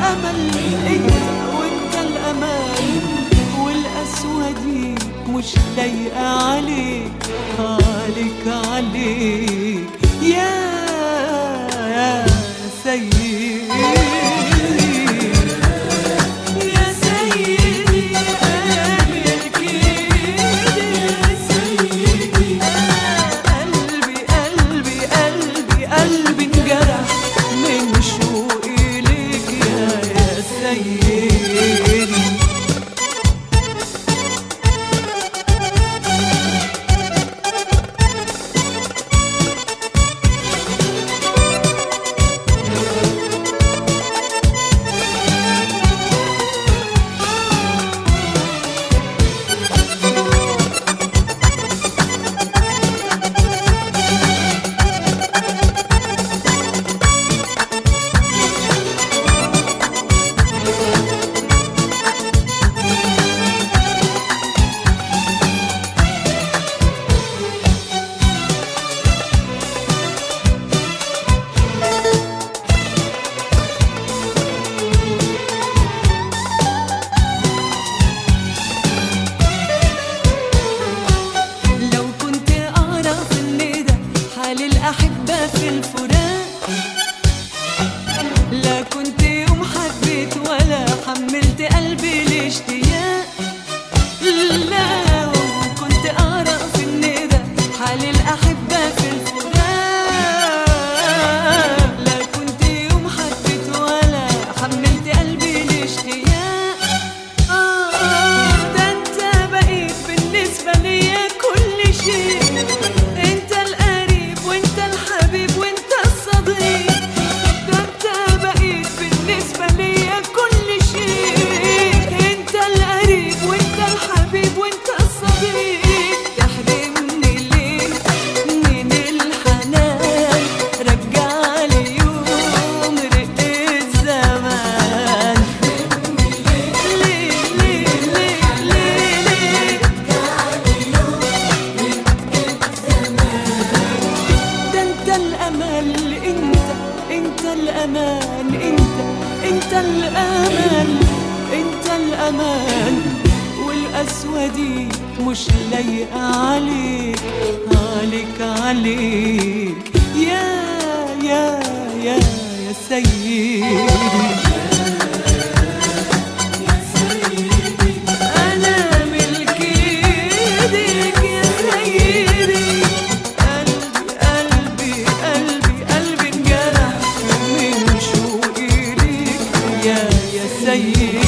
الامل انت وانت الامان والقسوة دي مش لايقة عليك عليك عليك يا يا سيدي يا سيدي قلبي يا سيدي قلبي قلبي قلبي قلبي انجرح من شوقي ليك يا يا سيدي لو كنت أعرف إن ده حال الأحبة في الفراق لا كنت يوم حبيت ولا حملت قلبي الاشتياق لا وكنت أعرف إن ده حال الأحبة في الفراق لا كنت يوم حبيت ولا حملت قلبي الاشتياق آه ده أنت بقيت بالنسبة ليا كل شيء أنت القريب وأنت الحبيب وأنت الصديق ده أنت بقيت بالنسبة ليا كل شيء أنت القريب وأنت الحبيب وأنت الصديق تحرمني ليه من الحنان رجع لي يوم رقة زمان ليه ليه ليه ليه ليه ده انت الامل انت انت الامان انت انت الامان انت الامان والقسوة دي مش لايقة عليك عليك عليك يا يا يا يا سيدي أنا ملك إيديك يا سيدي قلبي قلبي قلبي قلبي انجرح من شوقي ليك يا يا سيدي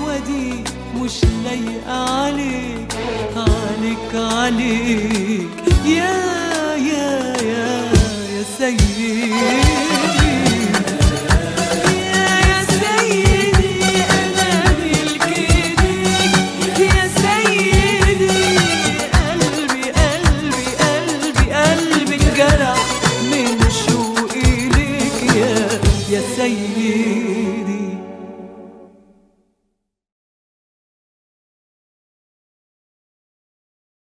الحلوة دي مش لايقة عليك عليك عليك يا يا يا يا سيدي يا يا سيدي أنا ملك إيديك يا سيدي قلبي قلبي قلبي قلبي انجرح من شوقي ليك يا يا سيدي